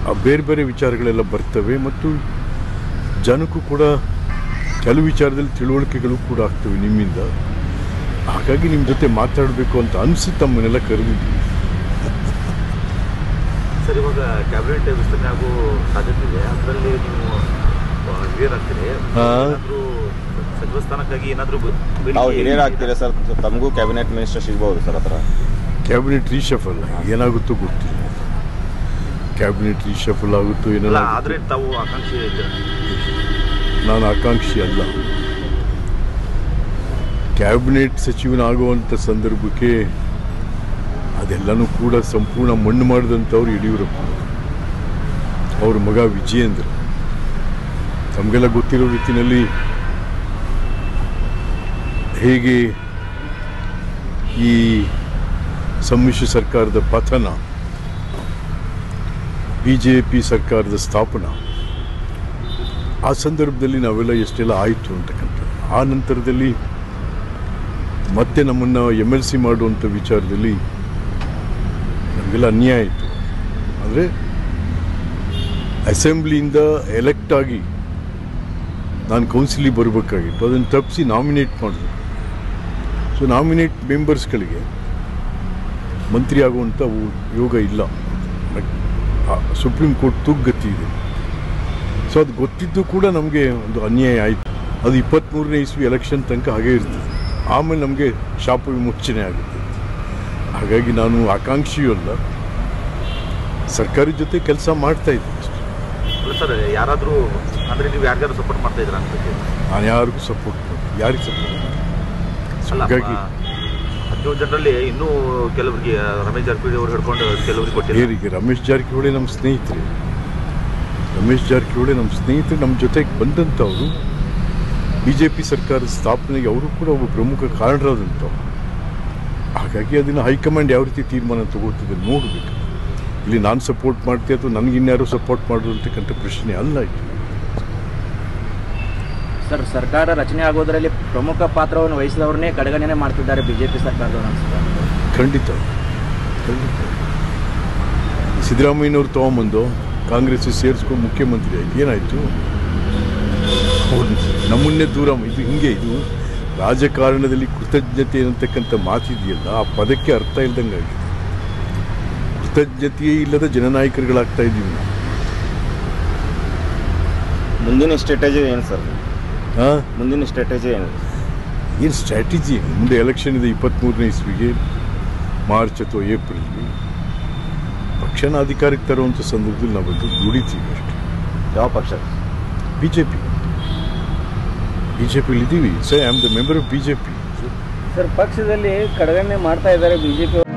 ಆ ಬೇರೆ ಬೇರೆ ವಿಚಾರಗಳೆಲ್ಲ ಬರ್ತವೆ ಮತ್ತು ಜನಕ್ಕೂ ಕೂಡ ಕೆಲವು ವಿಚಾರದಲ್ಲಿ ತಿಳುವಳಿಕೆಗಳು ಕೂಡ ಆಗ್ತವೆ ನಿಮ್ಮಿಂದ ಹಾಗಾಗಿ ನಿಮ್ಮ ಜೊತೆ ಮಾತಾಡಬೇಕು ಅಂತ ಅನಿಸಿ ತಮ್ಮನ್ನೆಲ್ಲ ಕರೆದಿದ್ದೀವಿ ಸರ್ ಇವಾಗ ಕ್ಯಾಬಿನೆಟ್ ವಿಸ್ತರಣೆ ಆಗೋ ಸಾಧ್ಯತೆ ಇದೆ ಅದರಲ್ಲಿ ನೀವು ಹಿರಿಯರಾಗ್ತೀರಿ ಹಾ. ಏನಾದರೂ ಸಚಿವ ಸ್ಥಾನಕ್ಕಾಗಿ ಏನಾದರೂ ತಾವು ಹಿರಿಯರಾಗ್ತೀರಾ ಸರ್ ತಮಗೂ ಕ್ಯಾಬಿನೆಟ್ ಮಿನಿಸ್ಟರ್ ಸಿಗ್ಬೋದು ಸರ್ ಆ ಥರ ಕ್ಯಾಬಿನೆಟ್ ರೀಶಫಲ್ ಏನಾಗುತ್ತೋ ಗೊತ್ತಿಲ್ಲ ಕ್ಯಾಬಿನೆಟ್ ರೀಶಫಲ್ ಆಗುತ್ತೋ ಇಲ್ಲ ಏನೋ ಆದರೆ ತಾವು ಆಕಾಂಕ್ಷಿ ಇದ್ದೀರಾ ನಾನು ಆಕಾಂಕ್ಷಿ ಅಲ್ಲ ಕ್ಯಾಬಿನೆಟ್ ಸಚಿವನಾಗುವಂಥ ಸಂದರ್ಭಕ್ಕೆ ಅದೆಲ್ಲನೂ ಕೂಡ ಸಂಪೂರ್ಣ ಮಣ್ಣು ಮಾಡಿದಂಥವ್ರು ಯಡಿಯೂರಪ್ಪ ಅವ್ರ ಮಗ ವಿಜಯೇಂದ್ರ ತಮಗೆಲ್ಲ ಗೊತ್ತಿರೋ ರೀತಿಯಲ್ಲಿ ಹೇಗೆ ಈ ಸಮ್ಮಿಶ್ರ ಸರ್ಕಾರದ ಪತನ ಬಿ ಜೆ ಪಿ ಸರ್ಕಾರದ ಸ್ಥಾಪನಾ ಆ ಸಂದರ್ಭದಲ್ಲಿ ನಾವೆಲ್ಲ ಎಷ್ಟೆಲ್ಲ ಆಯಿತು ಅಂತಕ್ಕಂಥದ್ದು ಆ ನಂತರದಲ್ಲಿ ಮತ್ತೆ ನಮ್ಮನ್ನು ಎಮ್ ಎಲ್ ಸಿ ಮಾಡುವಂಥ ವಿಚಾರದಲ್ಲಿ ನಮಗೆಲ್ಲ ಅನ್ಯಾಯ ಆಯಿತು ಅಂದರೆ ಅಸೆಂಬ್ಲಿಯಿಂದ ಎಲೆಕ್ಟ್ ಆಗಿ ನಾನು ಕೌನ್ಸಿಲಿಗೆ ಬರಬೇಕಾಗಿತ್ತು ಅದನ್ನು ತಪ್ಪಿಸಿ ನಾಮಿನೇಟ್ ಮಾಡಿದ್ರು ಸೊ ನಾಮಿನೇಟ್ ಮೆಂಬರ್ಸ್ಗಳಿಗೆ ಮಂತ್ರಿ ಆಗುವಂಥ ಉ- ಯೋಗ ಇಲ್ಲ ಸುಪ್ರೀಂ ಕೋರ್ಟ್ ತುಗ್ಗತಿ ಇದೆ ಸೊ ಅದು ಗೊತ್ತಿದ್ದು ಕೂಡ ನಮಗೆ ಒಂದು ಅನ್ಯಾಯ ಆಯಿತು ಅದು ಇಪ್ಪತ್ತ್ಮೂರನೇ ಇಸ್ವಿ ಎಲೆಕ್ಷನ್ ತನಕ ಹಾಗೇ ಇರ್ತದೆ ಆಮೇಲೆ ನಮಗೆ ಶಾಪ ವಿಮೋಚನೆ ಆಗುತ್ತೆ ಹಾಗಾಗಿ ನಾನು ಆಕಾಂಕ್ಷಿಯೂ ಅಲ್ಲ ಸರ್ಕಾರಿ ಜೊತೆ ಕೆಲಸ ಮಾಡ್ತಾ ಇದ್ದೆ ಅಷ್ಟೇ ಅಲ್ಲ ಸರ್ ಯಾರಾದರೂ ಅಂದರೆ ನೀವು ಯಾರಿಗಾದ್ರು ಸಪೋರ್ಟ್ ಮಾಡ್ತಾ ಇದ್ದೀರಾ ಅಂತ ನಾನು ಯಾರಿಗೂ ಸಪೋರ್ಟ್ ಮಾಡಿ ಯಾರಿಗೆ ಸಪೋರ್ಟ್ ಅಲ್ಲ ಹಾಗಾಗಿ ಹದಿನೇಳು ಜನರಲ್ಲಿ ಇನ್ನೂ ಕೆಲವರಿಗೆ ರಮೇಶ್ ಜಾರಕಿಹೊಳಿ ಅವರು ಹಿಡ್ಕೊಂಡು ಕೆಲವರಿಗೆ ಕೊಟ್ಟಿದ್ದಾರೆ ಬೇರಿಗೆ ರಮೇಶ್ ಜಾರಕಿಹೊಳಿ ನಮ್ಮ ಸ್ನೇಹಿತರೆ ರಮೇಶ್ ಜಾರಕಿಹೊಳಿ ನಮ್ಮ ಸ್ನೇಹಿತರು ನಮ್ಮ ಜೊತೆಗೆ ಬಂದಂಥವರು ಬಿ ಜೆ ಪಿ ಸರ್ಕಾರದ ಸ್ಥಾಪನೆಗೆ ಅವರು ಕೂಡ ಒಬ್ಬ ಪ್ರಮುಖ ಕಾರಣರಾದಂಥವ್ರು ಹಾಗಾಗಿ ಅದನ್ನು ಹೈಕಮಾಂಡ್ ಯಾವ ರೀತಿ ತೀರ್ಮಾನ ತಗೋತದೆ ನೋಡಬೇಕು ಇಲ್ಲಿ ನಾನು ಸಪೋರ್ಟ್ ಮಾಡ್ತೀನಿ ಅಥವಾ ನನಗಿನ್ಯಾರು ಸಪೋರ್ಟ್ ಮಾಡೋದು ಅಂತಕ್ಕಂಥ ಪ್ರಶ್ನೆ ಅಲ್ಲ ಇದು ಸರ್ ಸರ್ಕಾರ ರಚನೆ ಆಗೋದರಲ್ಲಿ ಪ್ರಮುಖ ಪಾತ್ರವನ್ನು ವಹಿಸಿದವ್ರನ್ನೇ ಕಡೆಗಣನೆ ಮಾಡ್ತಿದ್ದಾರೆ ಬಿಜೆಪಿ ಸರ್ಕಾರದವರು ಅನ್ಸುತ್ತೆ ಖಂಡಿತ ಖಂಡಿತ ಸಿದ್ದರಾಮಯ್ಯನವ್ರು ತೊಗೊಂಬಂದು ಕಾಂಗ್ರೆಸ್ ಸೇರಿಸ್ಕೊಂಡು ಮುಖ್ಯಮಂತ್ರಿ ಆಯ್ತು ಏನಾಯಿತು ಅವ್ರು ನಮ್ಮನ್ನೇ ದೂರ ಮ- ಇದು ಹಿಂಗೆ ಇದು ರಾಜಕಾರಣದಲ್ಲಿ ಕೃತಜ್ಞತೆ ಅನ್ನತಕ್ಕಂಥ ಮಾತಿದೆಯಲ್ಲ ಆ ಪದಕ್ಕೆ ಅರ್ಥ ಇಲ್ದಂಗೆ ಆಗಿದೆ ಕೃತಜ್ಞತೆಯೇ ಇಲ್ಲದ ಜನನಾಯಕರುಗಳಾಗ್ತಾ ಇದ್ದೀವಿ ನಾವು ಮುಂದಿನ ಸ್ಟ್ರಾಟಜಿ ಏನು ಸರ್ ಹಾಂ ಮುಂದಿನ ಸ್ಟ್ರಾಟಜಿ ಏನು ಏನು ಸ್ಟ್ರಾಟಜಿ ಮುಂದೆ ಎಲೆಕ್ಷನ್ ಇದೆ ಇಪ್ಪತ್ತ್ಮೂರನೇ ಇಸ್ವಿಗೆ ಮಾರ್ಚ್ ಅಥವಾ ಏಪ್ರಿಲ್ಗೆ ಪಕ್ಷನ ಅಧಿಕಾರಕ್ಕೆ ತರುವಂಥ ಸಂದರ್ಭದಲ್ಲಿ ನಾವೆಲ್ಲರೂ ದುಡಿತೀವಿ ಅಷ್ಟೇ ಯಾವ ಪಕ್ಷ B J P B J ಪಿಲಿ ಇದ್ದೀವಿ sir I am the member of B J P sir ಪಕ್ಷದಲ್ಲಿ ಕಡೆಗಣನೆ ಮಾಡ್ತಾ ಇದ್ದಾರೆ ಬಿಜೆಪಿ